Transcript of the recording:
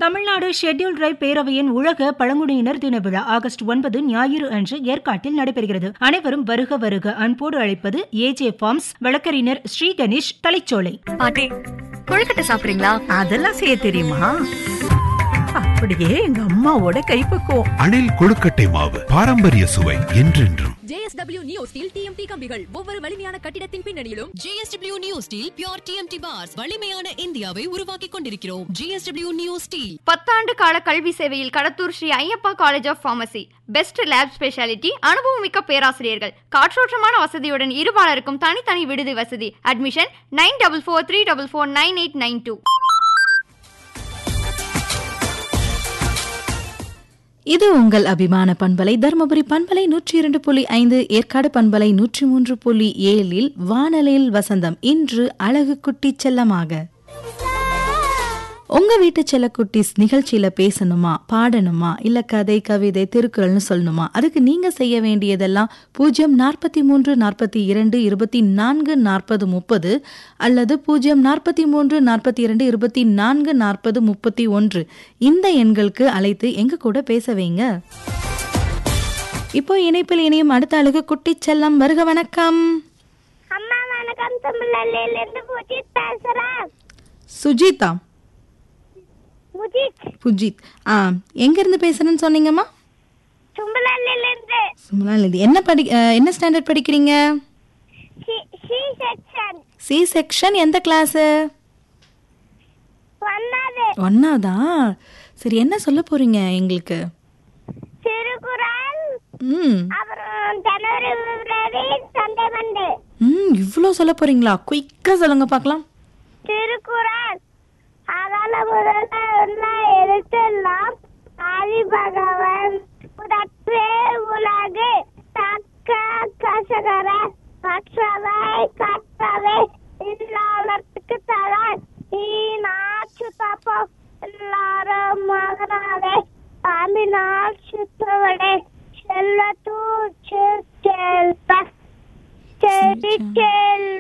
Tamil Nadu schedule drive பேரவையின் உலக பழங்குடியினர் தின விழா ஆகஸ்ட் ஒன்பது ஞாயிறு அன்று ஏற்காட்டில் நடைபெறுகிறது அனைவரும் வருக வருக அன்போடு அழைப்பது ஏஜே ஃபார்ம்ஸ் வழக்கறிஞர் ஸ்ரீ கணேஷ் தலைச்சோலை பாட்டி கொழுக்கட்டை சாப்பிடுறீங்களா அதெல்லாம் செய்ய தெரியுமா அப்படியே எங்க அம்மாவோட கைப்பக்குவம் அணில் கொழுக்கட்டை மாவு பாரம்பரிய சுவை என்றென்றும் ஜேஎஸ்டபிள்யூ நியூ ஸ்டீல் டிஎம்டி கம்பிகள் ஒவ்வொரு வலிமையான கட்டிடத்தின் பின்னணியிலும் JSW new steel pure TMT bars வலிமையான இந்தியாவை உருவாக்கி கொண்டிருக்கிறோம் ஜேஎஸ்டபிள்யூ நியூ ஸ்டீல் பத்தாண்டு கால கல்வி சேவையில் Kadathur Sri Ayyappa college of pharmacy best lab speciality அனுபவமிக்க பேராசிரியர்கள் காற்றோட்டமான வசதியுடன் இருபாலருக்கும் தனித்தனி விடுதி வசதி admission nine double four three double four nine eight nine two இது உங்கள் அபிமான பண்பலை தருமபுரி பண்பலை நூற்றி இரண்டு புள்ளி ஐந்து ஏற்காடு பண்பலை நூற்றி மூன்று புள்ளி ஏழில் வானலையில் வசந்தம் இன்று அழகு குட்டி செல்லமாக உங்க வீட்டு செல்லக்குட்டிஸ் நிகழ்ச்சியில பேசணுமா பாடணுமா இல்ல கதை கவிதை திருக்குறள்னு சொல்லணுமா அதுக்கு நீங்க செய்ய வேண்டியதெல்லாம் பூஜ்ஜியம் நாற்பத்தி மூன்று நாற்பத்தி இரண்டு இருபத்தி நான்கு நாற்பது முப்பது அல்லது பூஜ்ஜியம் நாற்பத்தி மூன்று நாற்பத்தி இரண்டு இருபத்தி நான்கு நாற்பது முப்பத்தி ஒன்று இந்த எண்களுக்கு அழைத்து எங்க கூட பேச வைங்க இப்போ இணைப்பில் இணையும் அடுத்த அழகு குட்டி செல்லம் வருக வணக்கம் அம்மா வணக்கம் தமிழ்நாட்டில இருந்து புஜித் பேசுறேன் சுஜிதா புஜித் புஜித் ஆ எங்க இருந்து பேசுறேன்னு சொன்னீங்கம்மா தும்பலாலில இருந்து சுமலாநிதி என்ன படி அஹ், என்ன ஸ்டாண்டர்ட் படிக்கிறீங்க சி செக்ஷன் சி செக்ஷன் எந்த கிளாஸ் ஒன்னாவது ஒன்னாவதா சரி என்ன சொல்ல போறீங்க எங்களுக்கு திருக்குறள் ம் அப்புறம் ஜனவரி பிப்ரவரி சண்டே மண்டே ம் இவ்வளோ சொல்ல போறீங்களா குயிக்காக சொல்லுங்க பார்க்கலாம் திருக்குறள் அகால முதல்ல உள்ள எழுத்தெல்லாம் ஆதி பகவன் புதற்றே உலகு தக்க கசகர கற்றவை கற்றவை இல்லாதற்கு தரான் நீ நாச்சு தப்பம் எல்லாரும் மகனாவே பாம்பினால் சுத்தவடே செல்ல தூச்சு செல்வ செடி செல்ல